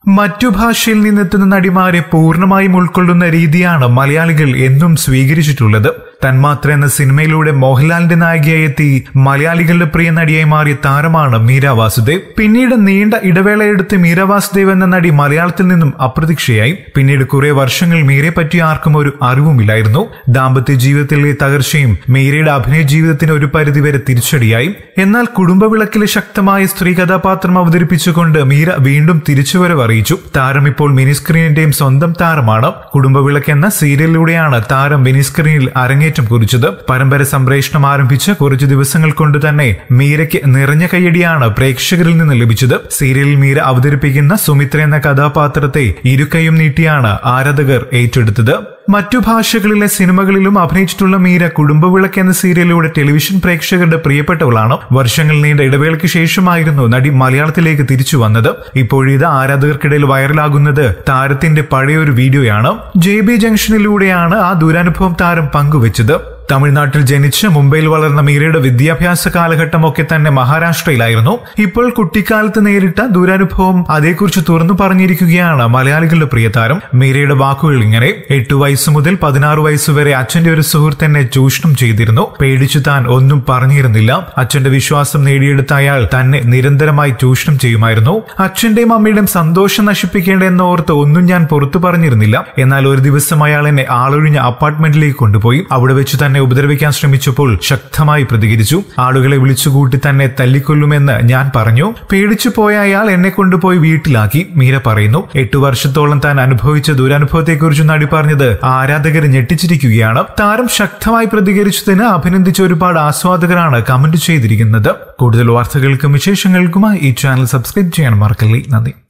മറ്റു ഭാഷയിൽ നിന്നെത്തുന്ന നടിമാരെ പൂർണ്ണമായും ഉൾക്കൊള്ളുന്ന രീതിയാണ് മലയാളികൾ എന്നും സ്വീകരിച്ചിട്ടുള്ളത് തന്മാത്ര എന്ന സിനിമയിലൂടെ മോഹൻലാലിന്റെ നായികയായി എത്തി മലയാളികളുടെ പ്രിയ നടിയായി മാറിയ താരമാണ് മീര വാസുദേവ് പിന്നീട് നീണ്ട ഇടവേളയെടുത്ത് മീര വാസുദേവ് എന്ന നടി മലയാളത്തിൽ നിന്നും അപ്രതീക്ഷയായി പിന്നീട് കുറെ വർഷങ്ങൾ മീരയെ പറ്റി ആർക്കും ഒരു അറിവുമില്ലായിരുന്നു ദാമ്പത്യ ജീവിതത്തിലെ തകർച്ചയും മീരയുടെ അഭിനയ ജീവിതത്തിന് ഒരു പരിധിവരെ തിരിച്ചടിയായി എന്നാൽ കുടുംബവിളക്കിലെ ശക്തമായ സ്ത്രീ കഥാപാത്രം അവതരിപ്പിച്ചുകൊണ്ട് മീര വീണ്ടും തിരിച്ചുവരവ് അറിയിച്ചു താരം ഇപ്പോൾ മിനി സ്ക്രീനിന്റെയും സ്വന്തം താരമാണ് കുടുംബവിളക്ക് എന്ന സീരിയലിലൂടെയാണ് താരം മിനി സ്ക്രീനിൽ അരങ്ങേറ്റം കുറിച്ചത് പരമ്പര സംപ്രേഷണം ആരംഭിച്ച് കുറച്ചു ദിവസങ്ങൾ കൊണ്ട് തന്നെ മീരയ്ക്ക് നിറഞ്ഞ കയ്യടിയാണ് പ്രേക്ഷകരിൽ നിന്ന് ലഭിച്ചത് സീരിയലിൽ മീര അവതരിപ്പിക്കുന്ന സുമിത്ര എന്ന കഥാപാത്രത്തെ ഇരുകൈയും നീട്ടിയാണ് ആരാധകർ ഏറ്റെടുത്തത് മറ്റു ഭാഷകളിലെ സിനിമകളിലും അഭിനയിച്ചിട്ടുള്ള മീര കുടുംബവിളക്ക് എന്ന സീരിയലിലൂടെ ടെലിവിഷൻ പ്രേക്ഷകരുടെ പ്രിയപ്പെട്ടവളാണ് വർഷങ്ങൾ നീണ്ട ഇടവേളയ്ക്ക് ശേഷമായിരുന്നു നടി മലയാളത്തിലേക്ക് തിരിച്ചു വന്നത് ഇപ്പോഴിത് ആരാധകർക്കിടയിൽ വൈറലാകുന്നത് താരത്തിന്റെ പഴയൊരു വീഡിയോയാണ് ജെ ബി ജംഗ്ഷനിലൂടെയാണ് ആ ദുരനുഭവം താരം പങ്കുവച്ചത് തമിഴ്നാട്ടിൽ ജനിച്ച് മുംബൈയിൽ വളർന്ന മീരയുടെ വിദ്യാഭ്യാസ കാലഘട്ടമൊക്കെ തന്നെ മഹാരാഷ്ട്രയിലായിരുന്നു ഇപ്പോൾ കുട്ടിക്കാലത്ത് നേരിട്ട ദുരനുഭവം അതേക്കുറിച്ച് തുറന്നു പറഞ്ഞിരിക്കുകയാണ് മലയാളികളുടെ പ്രിയതാരം മീരയുടെ വാക്കുകൾ ഇങ്ങനെ എട്ടു വയസ്സ് മുതൽ പതിനാറ് വയസ്സ് വരെ അച്ഛന്റെ ഒരു സുഹൃത്ത് എന്നെ ചൂഷണം ചെയ്തിരുന്നു പേടിച്ചു താൻ ഒന്നും പറഞ്ഞിരുന്നില്ല അച്ഛന്റെ വിശ്വാസം നേടിയെടുത്ത അയാൾ തന്നെ നിരന്തരമായി ചൂഷണം ചെയ്യുമായിരുന്നു അച്ഛന്റെയും അമ്മയുടെയും സന്തോഷം നശിപ്പിക്കേണ്ട എന്നോർത്ത് ഒന്നും ഞാൻ പുറത്തു പറഞ്ഞിരുന്നില്ല എന്നാൽ ഒരു ദിവസം അയാൾ എന്നെ ആളൊഴിഞ്ഞ അപ്പാർട്ട്മെന്റിലേക്ക് കൊണ്ടുപോയി അവിടെ വെച്ച് തന്നെ ഉപദ്രവിക്കാൻ ശ്രമിച്ചപ്പോൾ ശക്തമായി പ്രതികരിച്ചു ആളുകളെ വിളിച്ചുകൂട്ടി തന്നെ തല്ലിക്കൊല്ലുമെന്ന് ഞാൻ പറഞ്ഞു പേടിച്ചു പോയ അയാൾ എന്നെ കൊണ്ടുപോയി വീട്ടിലാക്കി മീര പറയുന്നു എട്ടു വർഷത്തോളം താൻ അനുഭവിച്ച ദുരനുഭവത്തെക്കുറിച്ച് നടി പറഞ്ഞത് ആരാധകരെ ഞെട്ടിച്ചിരിക്കുകയാണ് താരം ശക്തമായി പ്രതികരിച്ചതിന് അഭിനന്ദിച്ച ഒരുപാട് ആസ്വാദകരാണ് കമന്റ് ചെയ്തിരിക്കുന്നത് കൂടുതൽ വാർത്തകൾക്കും വിശേഷങ്ങൾക്കുമായി ഈ ചാനൽ സബ്സ്ക്രൈബ് ചെയ്യാൻ മറക്കല്ലേ നന്ദി